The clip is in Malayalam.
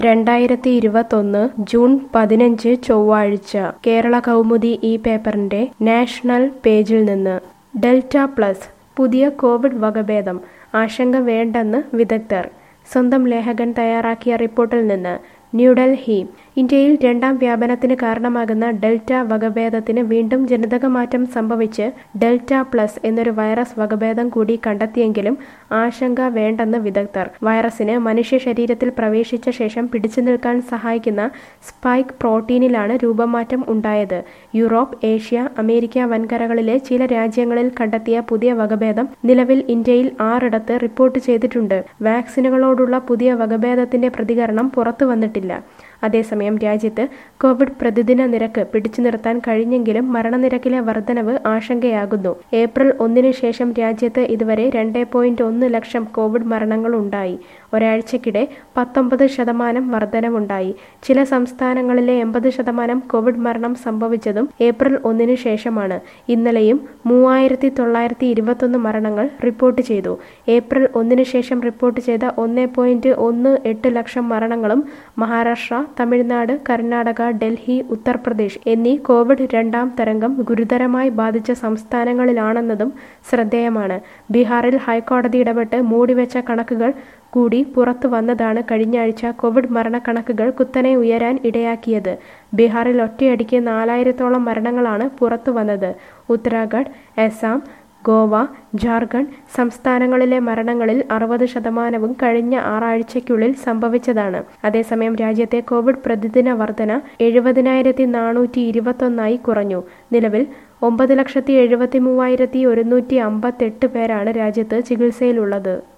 രണ്ടായിരത്തി ഇരുപത്തൊന്ന് ജൂൺ പതിനഞ്ച് ചൊവ്വാഴ്ച കേരള കൗമുദി ഈ പേപ്പറിന്റെ നാഷണൽ പേജിൽ നിന്ന് ഡെൽറ്റ പ്ലസ് പുതിയ കോവിഡ് വകഭേദം ആശങ്ക വേണ്ടെന്ന് വിദഗ്ധർ സ്വന്തം ലേഖകൻ തയ്യാറാക്കിയ റിപ്പോർട്ടിൽ നിന്ന് ന്യൂഡൽഹി ഇന്ത്യയിൽ രണ്ടാം വ്യാപനത്തിന് കാരണമാകുന്ന ഡെൽറ്റ വകഭേദത്തിന് വീണ്ടും ജനിതകമാറ്റം സംഭവിച്ച് ഡെൽറ്റ പ്ലസ് എന്നൊരു വൈറസ് വകഭേദം കൂടി കണ്ടെത്തിയെങ്കിലും ആശങ്ക വേണ്ടെന്ന് വിദഗ്ധർ വൈറസിന് മനുഷ്യ ശരീരത്തിൽ പ്രവേശിച്ച ശേഷം പിടിച്ചു നിൽക്കാൻ സഹായിക്കുന്ന സ്പൈക്ക് പ്രോട്ടീനിലാണ് രൂപമാറ്റം ഉണ്ടായത് യൂറോപ്പ് ഏഷ്യ അമേരിക്ക വൻകരകളിലെ ചില രാജ്യങ്ങളിൽ കണ്ടെത്തിയ പുതിയ വകഭേദം നിലവിൽ ഇന്ത്യയിൽ ആറിടത്ത് റിപ്പോർട്ട് ചെയ്തിട്ടുണ്ട് വാക്സിനുകളോടുള്ള പുതിയ വകഭേദത്തിന്റെ പ്രതികരണം പുറത്തു വന്നിട്ടില്ല അതേസമയം രാജ്യത്ത് കോവിഡ് പ്രതിദിന നിരക്ക് പിടിച്ചു നിർത്താൻ കഴിഞ്ഞെങ്കിലും മരണനിരക്കിലെ വർധനവ് ആശങ്കയാകുന്നു ഏപ്രിൽ ഒന്നിന് ശേഷം രാജ്യത്ത് ഇതുവരെ രണ്ട് പോയിന്റ് ഒന്ന് ലക്ഷം കോവിഡ് മരണങ്ങൾ ഉണ്ടായി ഒരാഴ്ചക്കിടെ പത്തൊമ്പത് ശതമാനം വർധനവുണ്ടായി ചില സംസ്ഥാനങ്ങളിലെ എൺപത് ശതമാനം കോവിഡ് മരണം സംഭവിച്ചതും ഏപ്രിൽ ഒന്നിന് ശേഷമാണ് ഇന്നലെയും മൂവായിരത്തി തൊള്ളായിരത്തി ഇരുപത്തൊന്ന് മരണങ്ങൾ റിപ്പോർട്ട് ചെയ്തു ഏപ്രിൽ ഒന്നിന് ശേഷം റിപ്പോർട്ട് ചെയ്ത ഒന്ന് പോയിന്റ് ഒന്ന് എട്ട് ലക്ഷം മരണങ്ങളും മഹാരാഷ്ട്ര തമിഴ്നാട് കർണാടക ഡൽഹി ഉത്തർപ്രദേശ് എന്നീ കോവിഡ് രണ്ടാം തരംഗം ഗുരുതരമായി ബാധിച്ച സംസ്ഥാനങ്ങളിലാണെന്നതും ശ്രദ്ധേയമാണ് ബീഹാറിൽ ഹൈക്കോടതി ഇടപെട്ട് മൂടിവെച്ച കണക്കുകൾ കൂടി പുറത്തു വന്നതാണ് കഴിഞ്ഞയാഴ്ച കോവിഡ് മരണക്കണക്കുകൾ കുത്തനെ ഉയരാൻ ഇടയാക്കിയത് ബീഹാറിൽ ഒറ്റയടിക്ക് നാലായിരത്തോളം മരണങ്ങളാണ് പുറത്തു വന്നത് ഉത്തരാഖണ്ഡ് അസം ഗോവ ജാർഖണ്ഡ് സംസ്ഥാനങ്ങളിലെ മരണങ്ങളിൽ അറുപത് ശതമാനവും കഴിഞ്ഞ ആറാഴ്ചയ്ക്കുള്ളിൽ സംഭവിച്ചതാണ് അതേസമയം രാജ്യത്തെ കോവിഡ് പ്രതിദിന വർധന എഴുപതിനായിരത്തി നാനൂറ്റി ഇരുപത്തൊന്നായി കുറഞ്ഞു നിലവിൽ ഒമ്പത് ലക്ഷത്തി എഴുപത്തി മൂവായിരത്തി ഒരുന്നൂറ്റി അമ്പത്തെട്ട് പേരാണ് രാജ്യത്ത് ചികിത്സയിലുള്ളത്